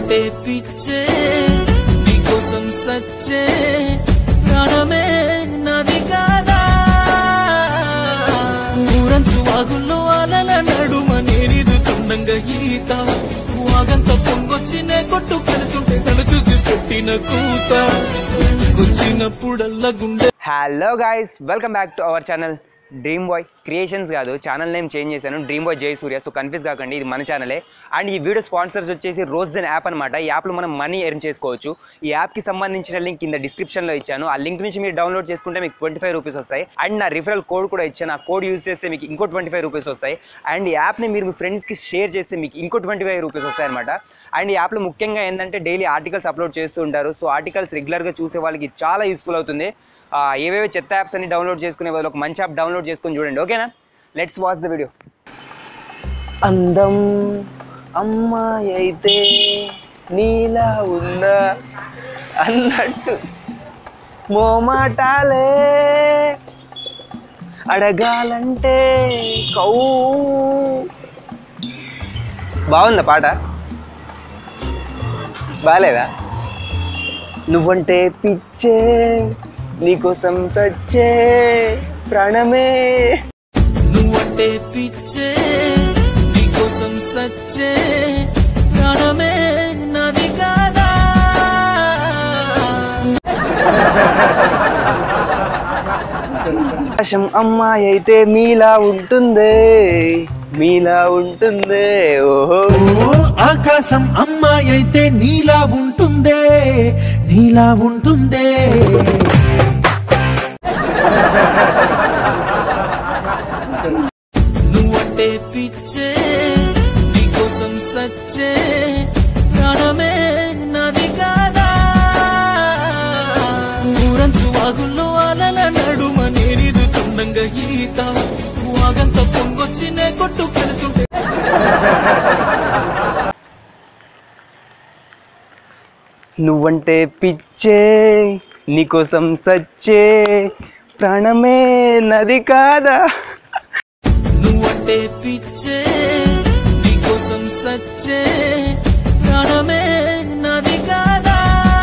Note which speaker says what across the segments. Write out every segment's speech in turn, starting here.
Speaker 1: నువ్వంటే పిచ్చే నీకోసం సచ్చే ప్రాణమే నాది కాదా ఊరంచు వాగుల్లో అలల నడుమ నేనిదుతుండంగా ఈత వాగంత పొంగొచ్చినే కొట్టు పెడుతుంటే తను చూసి పెట్టిన కూత గుచ్చినప్పుడల్లా గుండె
Speaker 2: hello guys welcome back to our channel dream boy creations కాదు ఛానల్ నేమ్ చేంజ్ చేశాను dream boy Jai Surya so confuse కాకండి ఇది మన ఛానలే అండ్ ఈ వీడియో స్పాన్సర్స్ వచ్చేసి రోజ్దెన్ యాప్ అనమాట ఈ యాప్లో మనం మనీ ఎర్న్ చేసుకోవచ్చు ఈ యాప్కి సంబంధించిన లింక్ కింద డిస్క్రిప్షన్లో ఇచ్చాను ఆ లింక్ నుంచి మీరు డౌన్లోడ్ చేసుకుంటే మీకు ట్వంటీ ఫైవ్ రూపీస్ వస్తాయి అండ్ నా రిఫరల్ కోడ్ కూడా ఇచ్చాను ఆ కోడ్ యూజ్ చేస్తే మీకు ఇంకో ట్వంటీ ఫైవ్ రూపీస్ వస్తాయి అండ్ ఈ యాప్ని మీరు మీ ఫ్రెండ్స్కి షేర్ చేస్తే మీకు ఇంకో ట్వంటీ ఫైవ్ రూపీస్ వస్తాయి అనమాట అండ్ ఈ యాప్లో ముఖ్యంగా ఏంటంటే డైలీ ఆర్టికల్స్ అప్లోడ్ చేస్తూ ఉంటారు సో ఆర్టికల్స్ రెగ్యులర్గా చూసే వాళ్ళకి చాలా యూస్ఫుల్ అవుతుంది ఆ, ఏవేవో చెత్త యాప్స్ అన్ని డౌన్లోడ్ చేసుకునే బదులు ఒక మంచి యాప్ డౌన్లోడ్ చేసుకుని చూడండి ఓకేనా లెట్స్ వాచ్ ద వీడియో అందం అమ్మాయి అయితే నీలా ఉందా అన్నట్టు మోమాటాలే అడగాలంటే కౌ బాగుందా పాట బాగాలేదా నువ్వంటే పిచ్చే నీకోసం సచ్చే ప్రాణమే
Speaker 1: నువ్వంటే పిచ్చే నీకోసం సచ్చే ప్రాణమే నాది కాదా
Speaker 2: ఆకాశం అమ్మాయి అయితే మీలా ఉంటుందే మీలా ఉంటుందే ఓహో
Speaker 3: ఓ ఆకాశం అమ్మాయి అయితే నీలా ఉంటుందే నీలా ఉంటుందే
Speaker 1: నువ్వంటే పిచ్చే నీకోసం సచ్చే ప్రాణమే నాది కాదా ఊరంచు వాగుల్లో అలల నడుమ నేనిదుతుండంగా ఈత వాగంత పొంగొచ్చినే కొట్టు పెడుతుంటే
Speaker 2: నువ్వంటే పిచ్చే నీకోసం సచ్చే ప్రాణమే నది కాదా
Speaker 1: నువ్వంటే పిచ్చే నీకోసం సచ్చే ప్రాణమే నాది కాదా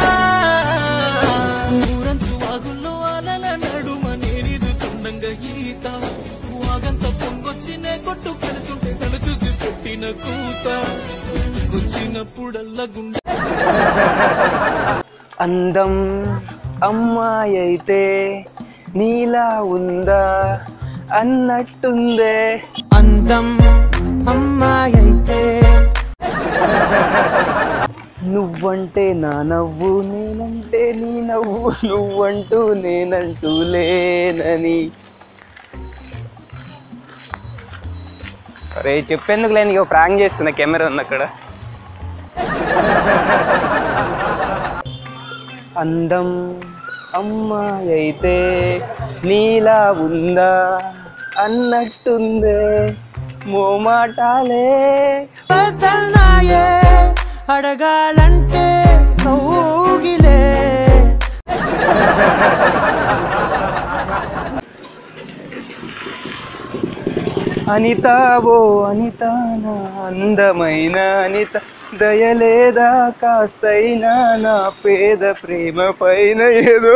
Speaker 1: ఊరంచు వాగుల్లో అలల నడుమ నేనిదుతుండంగా ఈత వాగంత పొంగొచ్చినే కొట్టు పెడుతుంటే తను చూసి పెట్టిన కూత గుచ్చినప్పుడల్లా గుండె
Speaker 2: అందం అమ్మాయి అయితే నీలా ఉందా అన్నట్టుందే
Speaker 3: అందం అమ్మాయి అయితే
Speaker 2: నువ్వంటే నా నవ్వు నేనంటే నీ నవ్వు నువ్వంటూ నేనంటూ లేనని అరే చెప్పేందుకు లేని ఇక ప్రాంక్ చేస్తున్నా కెమెరా ఉంది అక్కడ అందం అమ్మాయి అయితే నీలా ఉందా అన్నట్టుందే మోమాటాలే
Speaker 3: బదల్నాయే అడగాలంటే కౌగిలే
Speaker 2: అనిత ఓ అనిత నా అందమైన అనిత దయలేదా కాస్తైనా నా పేద ప్రేమ పైన ఏదో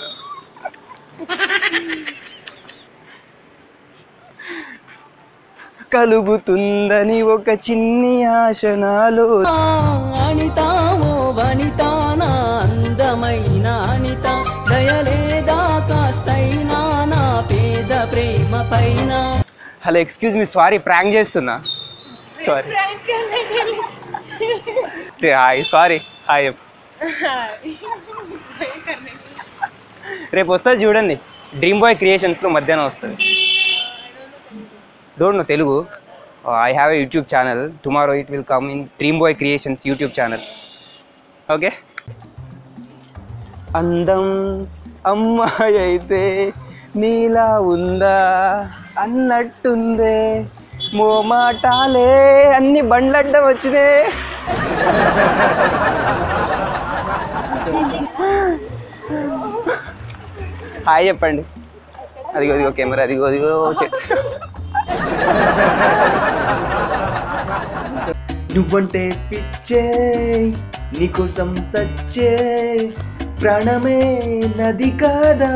Speaker 2: కలుగుతుందని ఒక చిన్ని ఆశ నాలో
Speaker 4: అనిత ఓ వనిత నా అందమైన అనిత దయలేదా కాస్తైనా నా పేద ప్రేమ పైన
Speaker 2: hello excuse me sorry prank చేస్తున్నా సారీ హాయ్ సారీ హాయ్ రేపు వస్తుంది చూడండి డ్రీమ్ బాయ్ క్రియేషన్స్లో మధ్యాహ్నం వస్తుంది don't know Telugu I have a YouTube channel tomorrow it will come in dream boy creations YouTube channel okay అందం అమ్మాయి అయితే నీలా ఉందా అన్నట్టుందే మోమాటాలే అన్ని బండ్లడ్డం వచ్చినాయి హాయ్ చెప్పండి అదిగో అదిగో కెమెరా అదిగో అదిగో చెట్టు నువ్వంటే పిచ్చే నీకోసం సచ్చే ప్రాణమే నది కాదా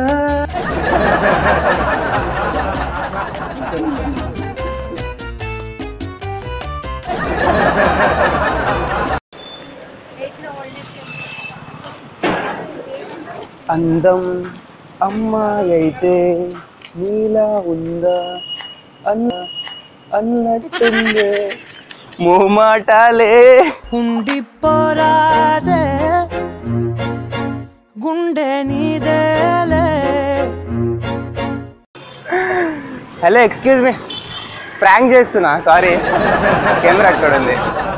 Speaker 2: అందం అమ్మాయి అయితే నీలా ఉందా అన్న అన్నట్టుందే మోమాటాలే
Speaker 3: ఉండిపోరాదే గుండె నీదేలే
Speaker 2: హలో ఎక్స్క్యూజ్ మీ ప్రాంక్ చేస్తున్నా సారీ కెమెరా అక్కడ ఉంది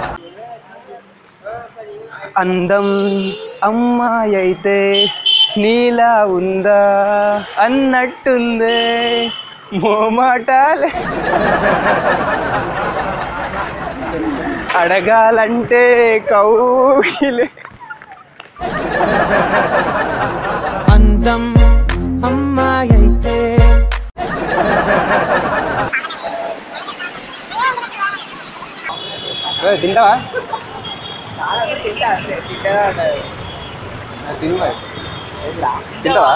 Speaker 2: అందం అమ్మాయి అయితే నీలా ఉందా అన్నట్టుందే మోమాటాలే అడగాలంటే కౌగిలే
Speaker 3: అందం అమ్మాయి అయితే
Speaker 2: ఏ, తింటావా తిను మరి. తింటావా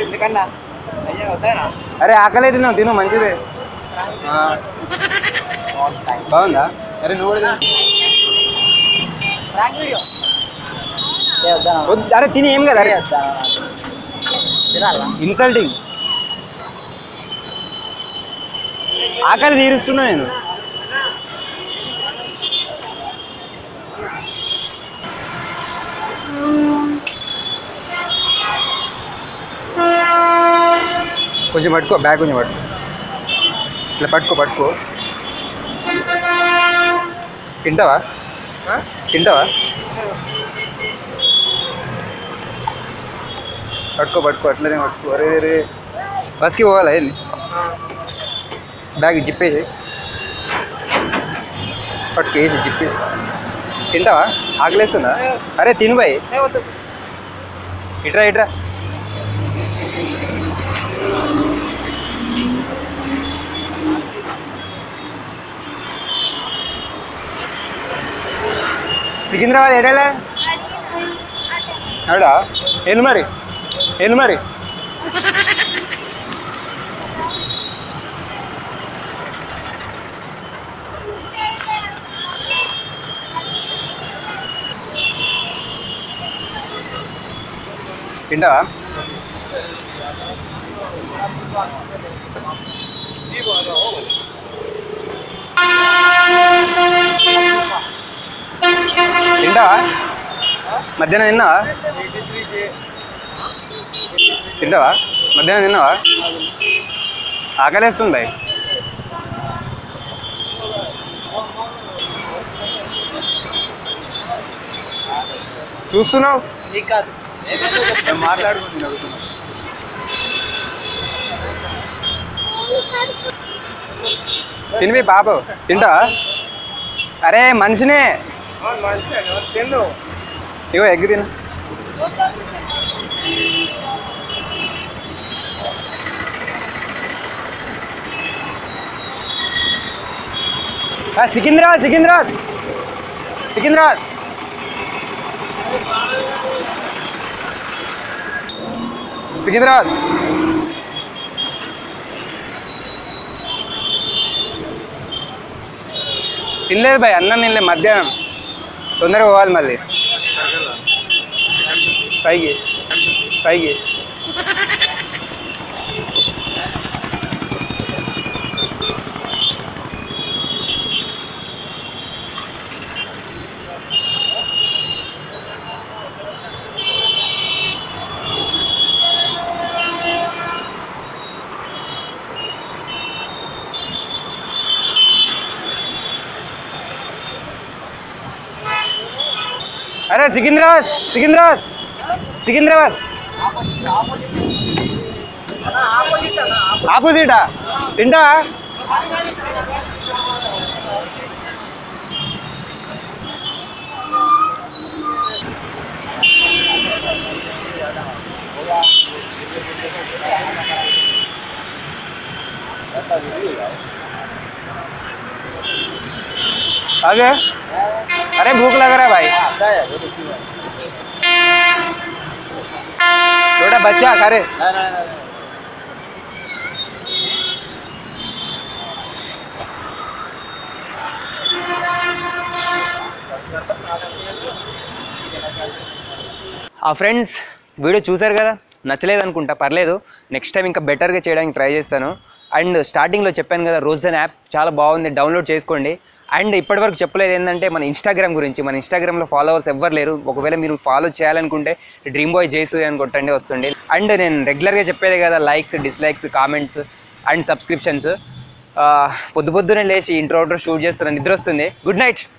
Speaker 2: అరే ఆకలే తిన్నావు తిను మంచిదే ఆ. బాగుందా అరే నువ్వు కూడా తిను. వద్దు, అరే తిని ఏం కదా అరే ఇన్సల్టింగ్ ఆకలి తీరుస్తున్నా నేను కొంచెం పట్టుకో బ్యాగ్ కొంచెం పట్టుకో ఇట్లా పట్టుకో పట్టుకో తింటావా తింటావా పట్టుకో పట్టుకో అట్లనే పట్టుకో అరే రే బస్కి పోవాలా ఏంది బ్యాగ్ జిప్పేసి పట్టుకో వేసి జిప్పేసి తింటావా ఆకలేస్తుందా అరే తిను బాయ్ ఇట్రా ఇట్రా సికింద్రాబాద్ ఏడేలా ఆడా ఎల్లు మరి ఎల్లు మరి తింటావా తింటావా మధ్యాహ్నం తిన్నావా తింటావా మధ్యాహ్నం తిన్నావా ఆకలేస్తుంది బాయ్ చూస్తున్నావు మాట్లాడుకుంటున్నా తినివి బాబు తింటావా అరే మనిషినే ఇగో ఎగ్ తిను ఆ, సికింద్రాబాద్ సికింద్రాబాద్ సికింద్రాబాద్ సికింద్రాబాద్ తినలేదు భయ్ అన్నం తినలేదు మధ్యాహ్నం తొందరగా పోవాలి మళ్ళీ పైకి పైకి అరే సికింద్రాబాద్ సికింద్రాబాద్ సికింద్రాబాద్ ఆపోజిటా తింటావా అదే अरे भूख लग रहा है भाई थोड़ा बच्चा करे ఆ ఫ్రెండ్స్ వీడియో చూసారు కదా నచ్చలేదు అనుకుంటా పర్లేదు నెక్స్ట్ టైం ఇంకా బెటర్గా చేయడానికి ట్రై చేస్తాను అండ్ స్టార్టింగ్లో చెప్పాను కదా రోజన్ యాప్ చాలా బాగుంది డౌన్లోడ్ చేసుకోండి అండ్ ఇప్పటివరకు చెప్పలేదు ఏంటంటే మన ఇన్స్టాగ్రామ్ గురించి మన ఇన్స్టాగ్రామ్లో ఫాలోవర్స్ ఎవ్వరు లేరు ఒకవేళ మీరు ఫాలో చేయాలనుకుంటే డ్రీమ్ బాయ్ జేసు అని కొట్టండి వస్తుంది అండ్ నేను రెగ్యులర్గా చెప్పేదే కదా likes dislikes comments and subscriptions పొద్దు పొద్దునే లేచి ఇంట్రో అవుట్రో షూట్ చేస్తున్నాను నిద్ర వస్తుంది గుడ్ నైట్